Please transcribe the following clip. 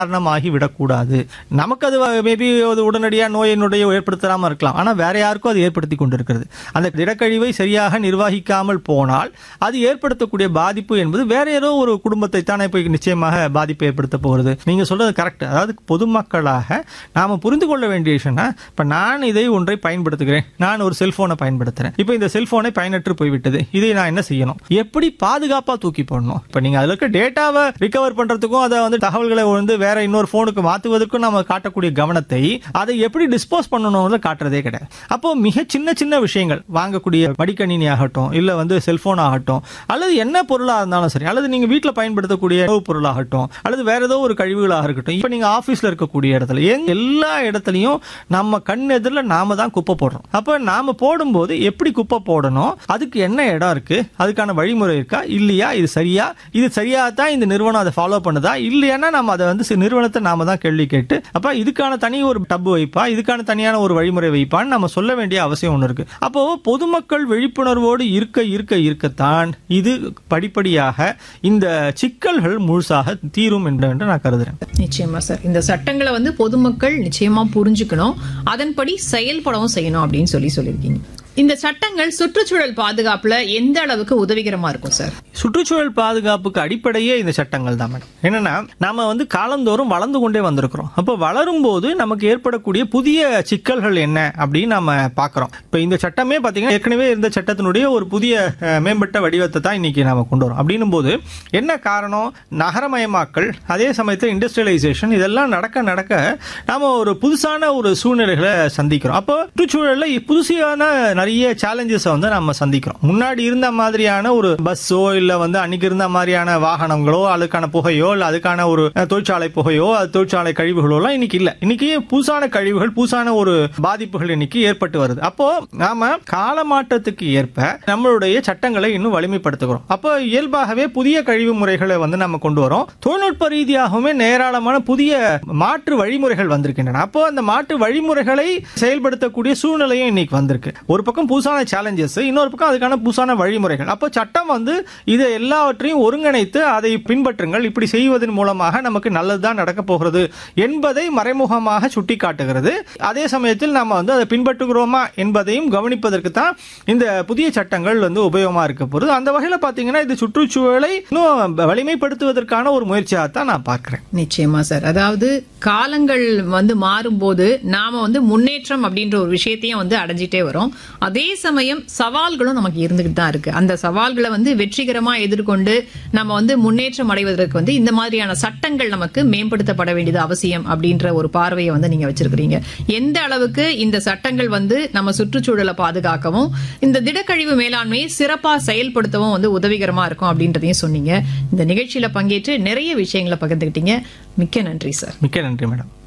காரணமாகி விடக்கூடாது நமக்கு அது மேபி அது உடனடியாக நோயை நொடியை ஏற்படுத்தாமல் இருக்கலாம் ஆனால் வேற யாருக்கும் அது ஏற்படுத்தி கொண்டிருக்கிறது அந்த திடக்கழிவை சரியாக நிர்வகிக்காமல் போனால் அது ஏற்படுத்தக்கூடிய பாதிப்பு என்பது வேற ஏதோ ஒரு குடும்பத்தை தானே போய் நிச்சயமாக பாதிப்பு ஏற்படுத்த போகிறது நீங்க சொல்றது கரெக்ட் அதாவது பொதுமக்களாக நாம புரிந்து கொள்ள வேண்டிய விஷயம்னா இப்ப நான் இதை ஒன்றை பயன்படுத்துகிறேன் நான் ஒரு செல்போனை பயன்படுத்துறேன் இப்போ இந்த செல்போனை பயனற்று போய்விட்டது இதை நான் என்ன செய்யணும் எப்படி பாதுகாப்பா தூக்கி போடணும் இப்ப நீங்க அதுல இருக்க டேட்டாவை ரிகவர் பண்றதுக்கும் அதை வந்து தகவல்களை வந்து வேற இன்னொரு போனுக்கு மாத்துவதற்கும் நம்ம காட்டக்கூடிய கவனத்தை அதை எப்படி டிஸ்போஸ் பண்ணணும்னு காட்டுறதே கிடையாது அப்போ மிக சின்ன சின்ன விஷயங்கள் வாங்கக்கூடிய மடிக்கணினி ஆகட்டும் இல்ல வந்து செல்போன் ஆகட்டும் அல்லது என்ன பொருளா இருந்தாலும் சரி அல்லது நீங்க வீட்டில் பயன்படுத்தக்கூடிய உணவுப் பொருளாகட்டும் அல்லது வேற ஏதோ ஒரு கழிவுகளாக இருக்கட்டும் இப்போ நீங்க ஆபீஸ்ல இருக்கக்கூடிய இடத்துல எங்க- எல்லா இடத்துலயும் நம்ம கண் எதிரில் நாம தான் குப்பை போடுறோம் அப்ப நாம போடும்போது எப்படி குப்பை போடணும் அதுக்கு என்ன இடம் இருக்கு அதுக்கான வழிமுறை இருக்கா இல்லையா இது சரியா இது சரியா தான் இந்த நிறுவனம் அதை ஃபாலோ பண்ணுதா இல்லையானா நம்ம அதை வந்து சி- நிறுவனத்தை நாம தான் கேள்வி கேட்டு அப்ப இதுக்கான தனி ஒரு டப்பு வைப்பா இதுக்கான தனியான ஒரு வழிமுறை வைப்பான்னு நம்ம சொல்ல வேண்டிய அவசியம் ஒன்று இருக்கு அப்போ பொதுமக்கள் விழிப்புணர்வோடு இருக்க இருக்க இருக்கத்தான் இது படிப்படியாக இந்த சிக்கல்கள் முழுசாக தீரும் என்று என்று நான் கருதுறேன் நிச்சயமா சார் இந்த சட்டங்களை வந்து பொதுமக்கள் நிச்சயமா புரிஞ்சுக்கணும் அதன்படி செயல்படவும் செய்யணும் அப்படின்னு சொல்லி சொல்லியிருக்கீங்க இந்த சட்டங்கள் சுற்றுச்சூழல் பாதுகாப்புல எந்த அளவுக்கு உதவிகரமா இருக்கும் சார் சுற்றுச்சூழல் பாதுகாப்புக்கு அடிப்படையே இந்த சட்டங்கள் தான் மேடம் என்னன்னா நாம வந்து காலந்தோறும் வளர்ந்து கொண்டே வந்திருக்கிறோம் அப்போ வளரும் போது நமக்கு ஏற்படக்கூடிய புதிய சிக்கல்கள் என்ன அப்படின்னு நாம பார்க்கிறோம் இப்போ இந்த சட்டமே பார்த்தீங்கன்னா ஏற்கனவே இருந்த சட்டத்தினுடைய ஒரு புதிய அஹ், மேம்பட்ட வடிவத்தை தான் இன்னைக்கு நாம கொண்டு வரோம் அப்படின்னும் போது என்ன காரணம் நகரமயமாக்கல் அதே சமயத்தில் இண்டஸ்ட்ரியலைசேஷன் இதெல்லாம் நடக்க நடக்க நாம ஒரு புதுசான ஒரு சூழ்நிலைகளை சந்திக்கிறோம் அப்போ சுற்றுச்சூழல்ல புதுசான நிறைய சேலஞ்சஸ் வந்து நம்ம சந்திக்கிறோம் முன்னாடி இருந்த மாதிரியான ஒரு பஸ்ஸோ இல்ல வந்து அன்னைக்கு இருந்த மாதிரியான வாகனங்களோ அதுக்கான புகையோ இல்ல அதுக்கான ஒரு அஹ், தொழிற்சாலை புகையோ அது தொழிற்சாலை கழிவுகளோ எல்லாம் இன்னைக்கு இல்ல இன்னைக்கு புதுசான கழிவுகள் புதுசான ஒரு பாதிப்புகள் இன்னைக்கு ஏற்பட்டு வருது அப்போ நாம காலமாற்றத்துக்கு ஏற்ப நம்மளுடைய சட்டங்களை இன்னும் வலிமைப்படுத்துகிறோம் அப்போ இயல்பாகவே புதிய கழிவு முறைகளை வந்து நம்ம கொண்டு வரோம் தொழில்நுட்ப ரீதியாகவுமே நேராளமான புதிய மாற்று வழிமுறைகள் வந்திருக்கின்றன அப்போ அந்த மாற்று வழிமுறைகளை செயல்படுத்தக்கூடிய சூழ்நிலையும் இன்னைக்கு வந்திருக்கு ஒரு பக்கம் புதுசான சேலஞ்சஸ் இன்னொரு பக்கம் அதுக்கான புதுசான வழிமுறைகள் அப்போ சட்டம் வந்து இதை எல்லாவற்றையும் ஒருங்கிணைத்து அதை பின்பற்றுங்கள் இப்படி செய்வதன் மூலமாக நமக்கு நல்லதுதான் நடக்க போகிறது என்பதை மறைமுகமாக சுட்டிக்காட்டுகிறது அதே சமயத்தில் நாம வந்து அதை பின்பற்றுகிறோமா என்பதையும் கவனிப்பதற்கு தான் இந்த புதிய சட்டங்கள் வந்து உபயோகமா இருக்க போகுது அந்த வகையில பாத்தீங்கன்னா இது சுற்றுச்சூழலை இன்னும் வலிமைப்படுத்துவதற்கான ஒரு முயற்சியாக தான் நான் பார்க்கிறேன் நிச்சயமா சார் அதாவது காலங்கள் வந்து மாறும்போது நாம வந்து முன்னேற்றம் அப்படின்ற ஒரு விஷயத்தையும் வந்து அடைஞ்சிட்டே வரோம் அதே சமயம் சவால்களும் நமக்கு இருந்துகிட்டு தான் இருக்கு அந்த சவால்களை வந்து வெற்றிகரமா எதிர்கொண்டு நம்ம வந்து முன்னேற்றம் அடைவதற்கு வந்து இந்த மாதிரியான சட்டங்கள் நமக்கு மேம்படுத்தப்பட வேண்டியது அவசியம் அப்படின்ற ஒரு பார்வையை வந்து நீங்க வச்சிருக்கிறீங்க எந்த அளவுக்கு இந்த சட்டங்கள் வந்து நம்ம சுற்றுச்சூழலை பாதுகாக்கவும் இந்த திடக்கழிவு மேலாண்மையை சிறப்பா செயல்படுத்தவும் வந்து உதவிகரமா இருக்கும் அப்படின்றதையும் சொன்னீங்க இந்த நிகழ்ச்சியில பங்கேற்று நிறைய விஷயங்களை பகிர்ந்துக்கிட்டீங்க மிக்க நன்றி சார் மிக்க நன்றி மேடம்